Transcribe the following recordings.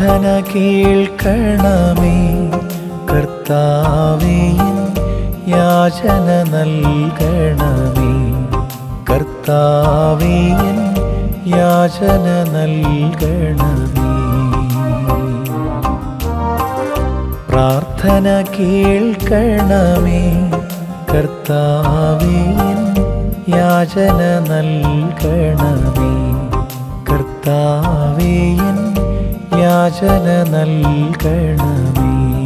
പ്രാർത്ഥന കേൾക്കണമേ കർത്താവേ എൻ യാചന നൽകണമേ കർത്താവേ എൻ യാചന നൽകണമേ പ്രാർത്ഥന കേൾക്കണമേ കർത്താവേ എൻ യാചന നൽകണമേ കർത്താവേ എൻ യാചന നൽകണമേ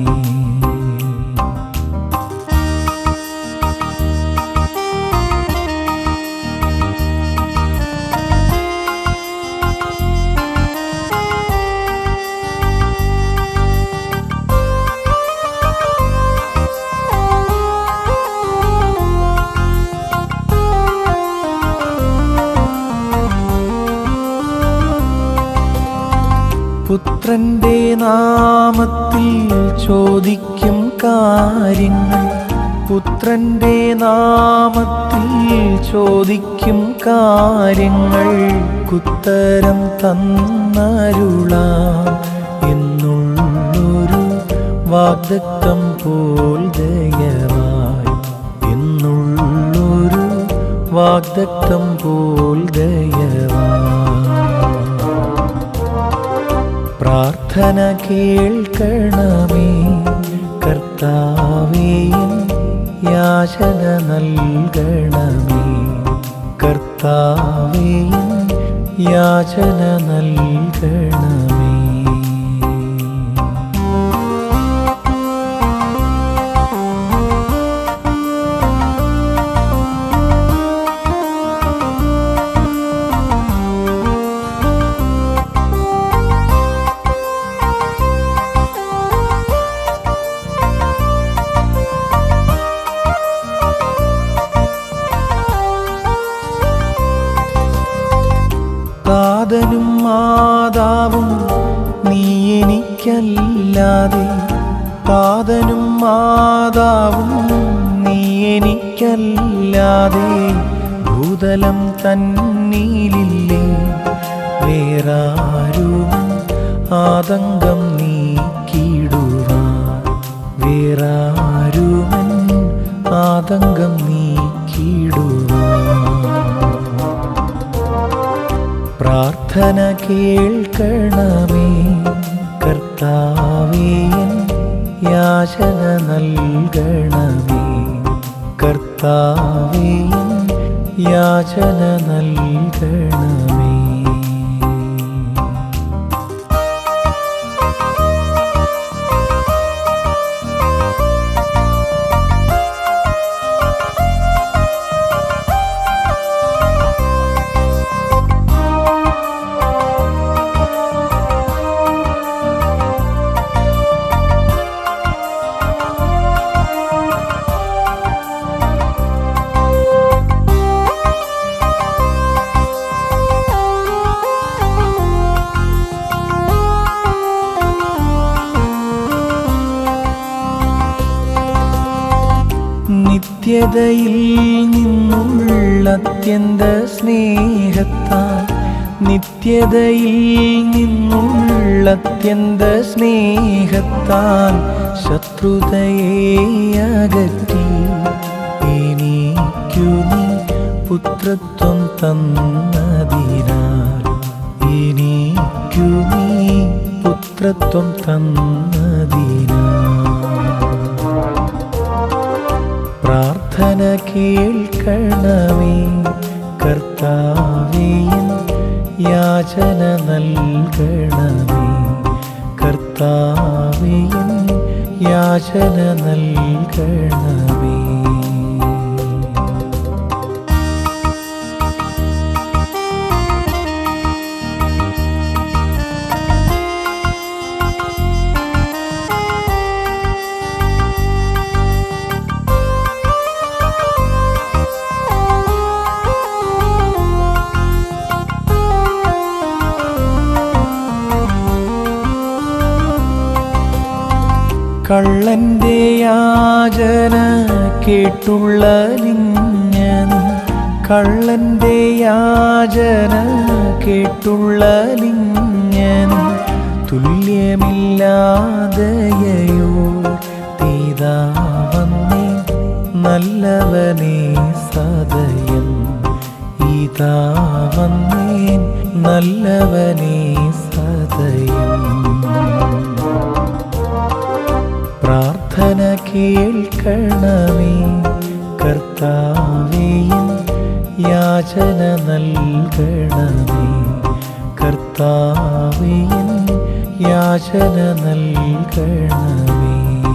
പുത്രന്റെ നാമത്തിൽ ചോദിക്കും കാര്യങ്ങൾ പുത്രന്റെ നാമത്തിൽ ചോദിക്കും കാര്യങ്ങൾ കുത്തരം തന്നരുളാം എന്നുള്ളൊരു വാഗ്ദത്തം പോൽ ദയവായി എന്നുള്ളൊരു വാഗ്ദത്തം പോൽ ദയവായി പ്രാർത്ഥന കേൾക്കണമേ കർത്താവേ എൻ യാചന നൽകണമേ കർത്താവേ എൻ യാചന നൽകണമേ താതനും മാതാവും നീ എനിക്കല്ലാതെ താതനും മാതാവും നീ എനിക്കല്ലാതെ ഭൂതലം തന്നീലില്ലേ വേറാരും ആതങ്കം നീക്കിടുവാൻ വേറാരുമൻ ആതങ്കം നീക്കിടുവാൻ പ്രാർത്ഥന കേൾക്കണമേ കർത്താവേ എൻ യാചന നൽകണമേ കർത്താവേ എൻ യാചന നൽകണമേ നിത്യതയിൽ നിന്നുള്ള അത്യന്ത സ്നേഹത്താൽ നിത്യതയിൽ നിന്നുള്ള അത്യന്ത സ്നേഹത്താൽ ശത്രുതയെ അകറ്റി എനിക്കു നീ പുത്രത്വം തന്നതിനാൽ എനിക്കു നീ പുത്രത്വം തന്നതിനാൽ പ്രാർത്ഥന കേൾക്കണമേ കർത്താവേ എൻ യാചന നൽകണമേ കർത്താവേ എൻ യാചന നൽകണമേ കള്ളന്റെ യാചന കേട്ടുള്ള ലിഞ്ഞൻ കള്ളന്റെ യാചന കേട്ടുള്ള ലിഞ്ഞൻ തുല്യമില്ലാതയോ തീതാവന്നേ നല്ലവനേ സദയം ഇതാവന്നേൻ നല്ലവനേ സദയം പ്രാർത്ഥന കേൾക്കണമേ കർത്താവേയും യാചന നൽകണമേ കർത്താവേയും യാചന നൽകണമേ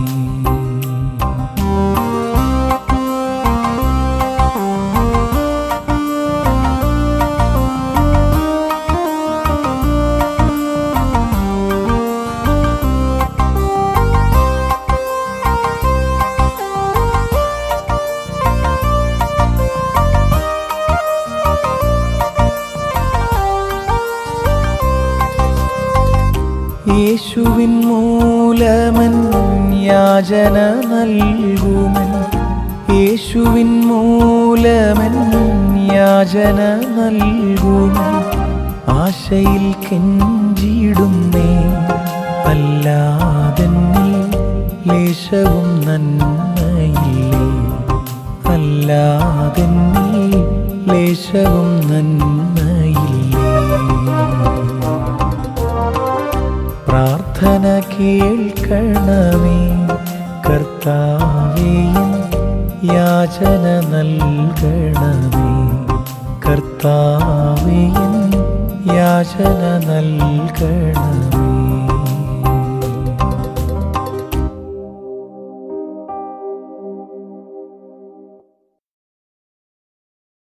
യേശുവിൻ മൂലമൻ യാചന നൽകുമൻ യേശുവിൻ മൂലമൻ യാചന നൽകുമൻ ആശയിൽ കെഞ്ചിടുന്നേ അല്ലാതെന്നിൽ ലേശവും നന്മയില്ലേ അല്ലാതെന്നിൽ ലേശവും നന്മയില്ലേ പ്രാർത്ഥന കേൾക്കണമേ കർത്താവേയും യാചന നൽകണമേ കർത്താവേയും യാചന നൽകണമേ